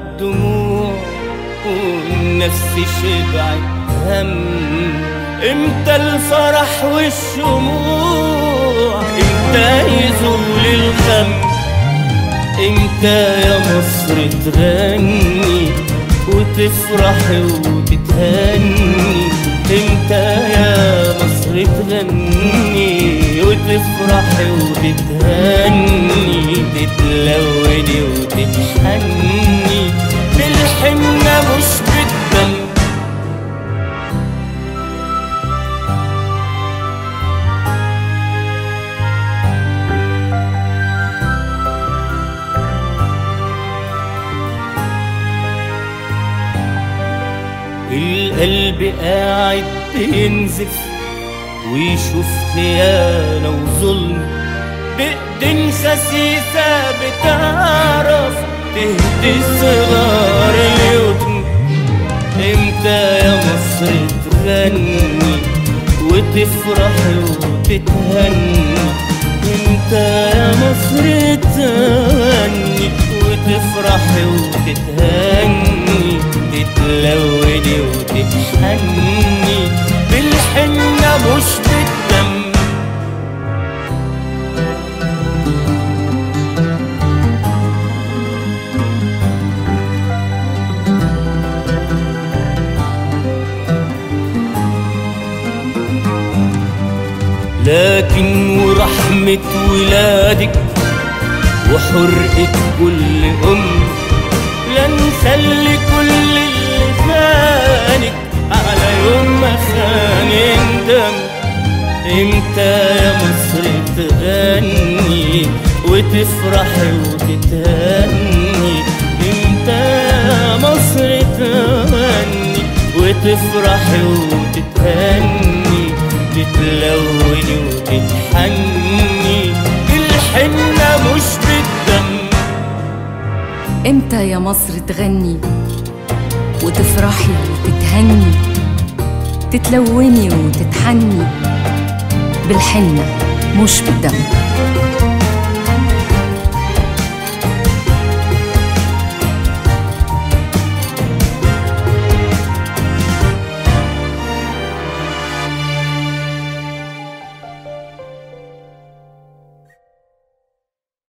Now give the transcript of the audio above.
الدموع والنفس شبعت هم امتى الفرح والشموع امتى يزول الغم امتى يا مصر تغني وتفرحي وتتهني امتى يا مصر تغني وتفرحي وتتهني تتلوني وتتحني بالحنة مش بالدم القلب قاعد بينزف ويشوف خيانة وظلم بإيدين خسيسة بتعرف تهدي صغار اليتم امتى يا مصر تغني وتفرحي وتتهني امتى يا مصر تغني وتفرحي وتتهني تتلوني وتتحني بالحنة مش بالدم لكن ورحمة ولادك وحرقة كل أم لا نخلي كل اللي خانك على يوم ما خان يندم امتى يا مصر تغني وتفرحي وتتهني امتى يا مصر تغني وتفرحي وتتهني تتلوني وتتحني الحنة مش بالدم امتى يا مصر تغني وتفرحي وتتهني تتلوني وتتحني بالحنة مش بالدم